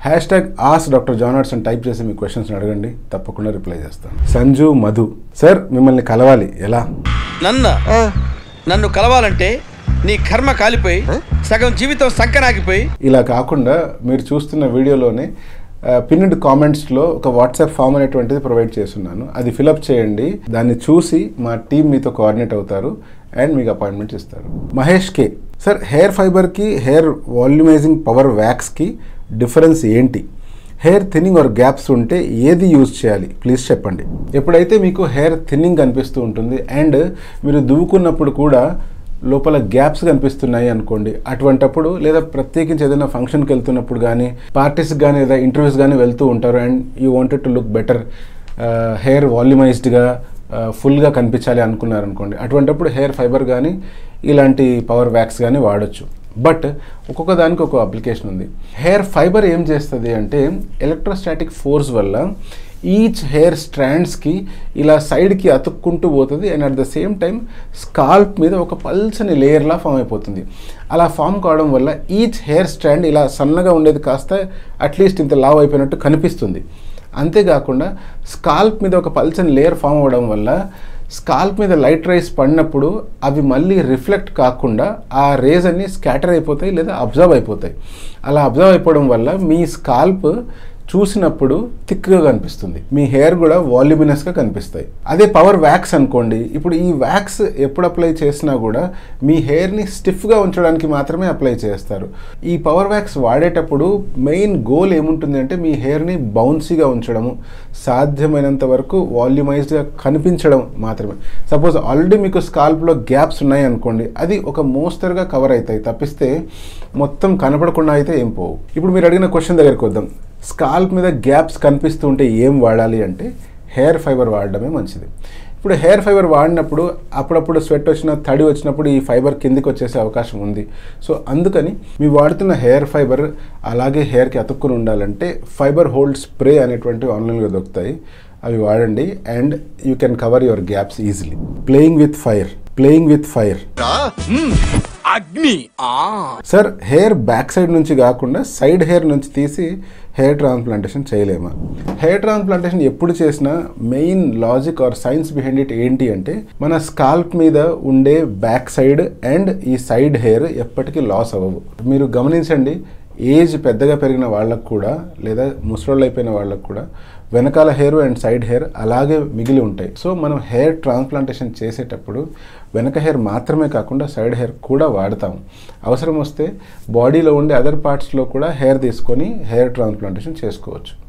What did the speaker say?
hash tag ask doctor జానర్స్ అని type చేసి మీ క్వశ్చన్స్ అడగండి తప్పకుండా రిప్లై చేస్తాను సంజు మధు సార్ మిమ్మల్ని కలవాలి ఎలా నన్న నన్ను కలవాలంటే నీ కర్మ కాలిపోయి సగం జీవితం సంకనాగిపోయి ఇలా కాకుండా మీరు చూస్తున్న వీడియోలోనే పిన్డ్ కామెంట్స్లో ఒక వాట్సాప్ ఫామ్ అనేటువంటిది ప్రొవైడ్ చేస్తున్నాను అది ఫిలప్ చేయండి దాన్ని చూసి మా టీం మీతో కోఆర్డినేట్ అవుతారు అండ్ మీకు అపాయింట్మెంట్ ఇస్తారు మహేష్ కే సార్ హెయిర్ ఫైబర్కి హెయిర్ వాల్యూమైజింగ్ పవర్ వ్యాక్స్కి డిఫరెన్స్ ఏంటి హెయిర్ థిన్నింగ్ ఆర్ గ్యాప్స్ ఉంటే ఏది యూజ్ చేయాలి ప్లీజ్ చెప్పండి ఎప్పుడైతే మీకు హెయిర్ థిన్నింగ్ కనిపిస్తూ ఉంటుంది అండ్ మీరు దువ్వుకున్నప్పుడు కూడా లోపల గ్యాప్స్ కనిపిస్తున్నాయి అనుకోండి అటువంటప్పుడు లేదా ప్రత్యేకించి ఏదైనా ఫంక్షన్కి వెళ్తున్నప్పుడు కానీ పార్టీస్కి కానీ లేదా ఇంటర్వ్యూస్ కానీ వెళ్తూ ఉంటారు and you wanted to look better hair వాల్యూమైజ్డ్గా ఫుల్గా కనిపించాలి అనుకున్నారు అనుకోండి అటువంటప్పుడు హెయిర్ ఫైబర్ కానీ ఇలాంటి పవర్ వ్యాక్స్ కానీ వాడచ్చు బట్ ఒక్కొక్క దానికి ఒక అప్లికేషన్ ఉంది హెయిర్ ఫైబర్ ఏం చేస్తుంది అంటే ఎలక్ట్రోస్టాటిక్ ఫోర్స్ వల్ల ఈచ్ హెయిర్ స్ట్రాండ్స్కి ఇలా సైడ్కి అతుక్కుంటూ పోతుంది and at the same time scalp మీద ఒక పల్చని లేయర్లా ఫామ్ అయిపోతుంది అలా ఫామ్ కావడం వల్ల ఈచ్ హెయిర్ స్ట్రాండ్ ఇలా సన్నగా ఉండేది కాస్త అట్లీస్ట్ ఇంత లావ్ అయిపోయినట్టు కనిపిస్తుంది అంతేకాకుండా స్కాల్ప్ మీద ఒక పల్చని లేయర్ ఫామ్ అవ్వడం వల్ల స్కాల్ప్ మీద లైట్ రైస్ పడినప్పుడు అవి మళ్ళీ రిఫ్లెక్ట్ కాకుండా ఆ రేజ్ అన్ని స్కాటర్ అయిపోతాయి లేదా అబ్జర్వ్ అయిపోతాయి అలా అబ్జర్వ్ అయిపోవడం వల్ల మీ స్కాల్ప్ చూసినప్పుడు థిక్గా కనిపిస్తుంది మీ హెయిర్ కూడా వాల్యూమినస్గా కనిపిస్తాయి అదే పవర్ వ్యాక్స్ అనుకోండి ఇప్పుడు ఈ వ్యాక్స్ ఎప్పుడు అప్లై చేసినా కూడా మీ హెయిర్ని స్టిఫ్గా ఉంచడానికి మాత్రమే అప్లై చేస్తారు ఈ పవర్ వ్యాక్స్ వాడేటప్పుడు మెయిన్ గోల్ ఏముంటుంది అంటే మీ హెయిర్ని బౌన్సీగా ఉంచడము సాధ్యమైనంత వరకు వాల్యూమైజ్డ్గా కనిపించడం మాత్రమే సపోజ్ ఆల్రెడీ మీకు స్కాల్ప్లో గ్యాప్స్ ఉన్నాయి అనుకోండి అది ఒక మోస్తరుగా కవర్ అవుతాయి తప్పిస్తే మొత్తం కనపడకుండా అయితే ఏం పోవు ఇప్పుడు మీరు అడిగిన క్వశ్చన్ దగ్గరికి వద్దాం స్కాల్ప్ మీద గ్యాప్స్ కనిపిస్తూ ఉంటే ఏం వాడాలి అంటే హెయిర్ ఫైబర్ వాడడమే మంచిది ఇప్పుడు హెయిర్ ఫైబర్ వాడినప్పుడు అప్పుడప్పుడు స్వెట్ వచ్చిన తడి వచ్చినప్పుడు ఈ ఫైబర్ కిందికి వచ్చేసే అవకాశం ఉంది సో అందుకని మీ వాడుతున్న హెయిర్ ఫైబర్ అలాగే హెయిర్కి అతుక్కుని ఉండాలంటే ఫైబర్ హోల్డ్ స్ప్రే అనేటువంటివి ఆన్లైన్లో దొరుకుతాయి అవి వాడండి and you can cover your gaps easily playing with fire playing with fire అగ్ని ఆ సార్ హెయిర్ బ్యాక్ సైడ్ నుంచి కాకుండా సైడ్ హెయిర్ నుంచి తీసి హెయిర్ ట్రాన్స్ప్లాంటేషన్ చేయలేమా హెయిర్ ట్రాన్స్ప్లాంటేషన్ ఎప్పుడు చేసినా main logic or science behind it ఏంటి అంటే మన స్కాల్ప్ మీద ఉండే బ్యాక్ సైడ్ అండ్ ఈ సైడ్ హెయిర్ ఎప్పటికీ లాస్ అవ్వవు మీరు గమనించండి ఏజ్ పెద్దగా పెరిగిన వాళ్ళకు కూడా లేదా ముసలోళ్ళు అయిపోయిన వాళ్ళకు కూడా వెనకాల హెయిర్ అండ్ సైడ్ హెయిర్ అలాగే మిగిలి ఉంటాయి సో మనం హెయిర్ ట్రాన్స్ప్లాంటేషన్ చేసేటప్పుడు వెనక హెయిర్ మాత్రమే కాకుండా సైడ్ హెయిర్ కూడా వాడతాము అవసరం వస్తే బాడీలో ఉండే అదర్ పార్ట్స్లో కూడా హెయిర్ తీసుకొని హెయిర్ ట్రాన్స్ప్లాంటేషన్ చేసుకోవచ్చు